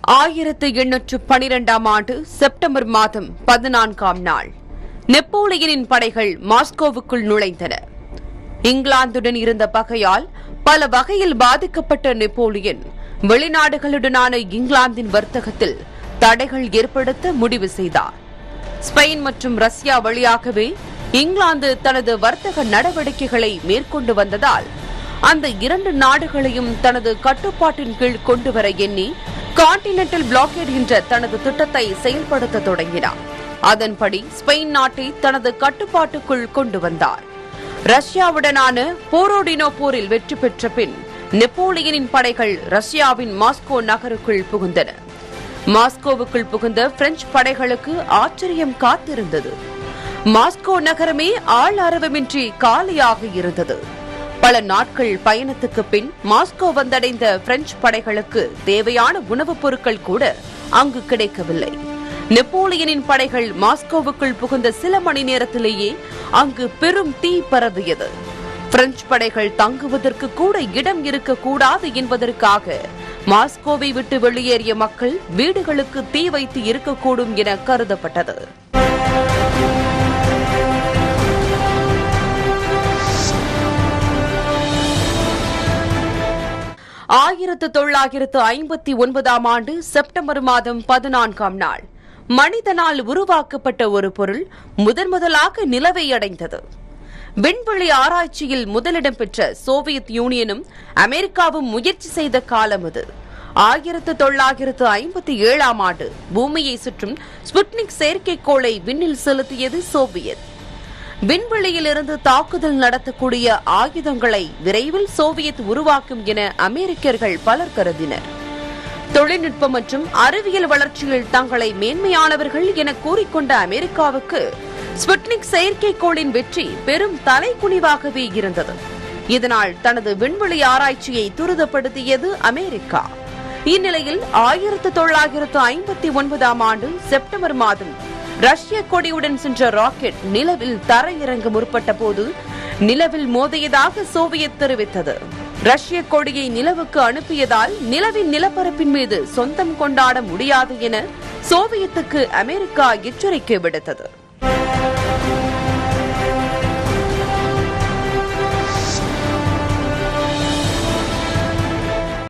ஆயிரத்து எண்ணூற்று பனிரெண்டாம் ஆண்டு செப்டம்பர் மாதம் பதினான்காம் நாள் நெப்போலியனின் படைகள் மாஸ்கோவுக்குள் நுழைந்தன இங்கிலாந்துடன் இருந்த பகையால் பல வகையில் பாதிக்கப்பட்ட நெப்போலியன் வெளிநாடுகளுடனான இங்கிலாந்தின் வர்த்தகத்தில் தடைகள் ஏற்படுத்த முடிவு செய்தார் ஸ்பெயின் மற்றும் ரஷ்யா வழியாகவே இங்கிலாந்து தனது வர்த்தக நடவடிக்கைகளை மேற்கொண்டு வந்ததால் அந்த இரண்டு நாடுகளையும் தனது கட்டுப்பாட்டின் கீழ் கொண்டு வர எண்ணி கான்டினென்டல் பிளாக்கேட் என்ற தனது திட்டத்தை செயல்படுத்த தொடங்கினார் அதன்படி ஸ்பெயின் நாட்டை தனது கட்டுப்பாட்டுக்குள் கொண்டு வந்தார் ரஷ்யாவுடனான போரோடினோ போரில் வெற்றி பெற்ற பின் நெப்போலியனின் படைகள் ரஷ்யாவின் மாஸ்கோ நகருக்குள் புகுந்தன மாஸ்கோவுக்குள் புகுந்த பிரெஞ்சு படைகளுக்கு ஆச்சரியம் காத்திருந்தது மாஸ்கோ நகரமே ஆள் அரவமின்றி காலியாக இருந்தது பல நாட்கள் பயணத்துக்கு பின் மாஸ்கோ வந்தடைந்த பிரெஞ்சு படைகளுக்கு தேவையான உணவுப் பொருட்கள் கூட அங்கு கிடைக்கவில்லை நெப்போலியனின் படைகள் மாஸ்கோவுக்குள் புகுந்த சில மணி நேரத்திலேயே அங்கு பெரும் தீ பரவியது பிரெஞ்சு படைகள் தங்குவதற்கு கூட இடம் இருக்கக்கூடாது என்பதற்காக மாஸ்கோவை விட்டு வெளியேறிய மக்கள் வீடுகளுக்கு தீ வைத்து இருக்கக்கூடும் என கருதப்பட்டது ஆயிரத்து தொள்ளாயிரத்து ஐம்பத்தி ஒன்பதாம் ஆண்டு செப்டம்பர் மாதம் பதினான்காம் நாள் மனிதனால் உருவாக்கப்பட்ட ஒரு பொருள் முதன் முதலாக நிலவை அடைந்தது விண்வெளி ஆராய்ச்சியில் முதலிடம் பெற்ற சோவியத் யூனியனும் அமெரிக்காவும் முயற்சி செய்த காலம் அது ஆயிரத்து தொள்ளாயிரத்து ஐம்பத்தி ஏழாம் ஆண்டு பூமியை சுற்றும் ஸ்புட்னிக் செயற்கைக்கோளை விண்ணில் செலுத்தியது சோவியத் விண்வெளியிலிருந்து தாக்குதல் நடத்தக்கூடிய ஆயுதங்களை விரைவில் சோவியத் உருவாக்கும் என அமெரிக்கர்கள் பலர் கருதினர் தொழில்நுட்பம் மற்றும் அறிவியல் வளர்ச்சியில் தங்களை மேன்மையானவர்கள் என கூறிக்கொண்ட அமெரிக்காவுக்கு ஸ்புட்னிக் செயற்கைக்கோளின் வெற்றி பெரும் தலைக்குனிவாகவே இருந்தது இதனால் தனது விண்வெளி ஆராய்ச்சியை துரிதப்படுத்தியது அமெரிக்கா இந்நிலையில் ஆயிரத்து தொள்ளாயிரத்து ஐம்பத்தி ஒன்பதாம் ஆண்டு செப்டம்பர் மாதம் ரஷ்ய கொடியுடன் சென்ற ராக்கெட் நிலவில் தரையிறங்க முற்பட்ட போது நிலவில் மோதியதாக சோவியத் தெரிவித்தது ரஷ்ய கொடியை நிலவுக்கு அனுப்பியதால் நிலவின் நிலப்பரப்பின் மீது சொந்தம் கொண்டாட முடியாது என சோவியத்துக்கு அமெரிக்கா எச்சரிக்கை விடுத்தது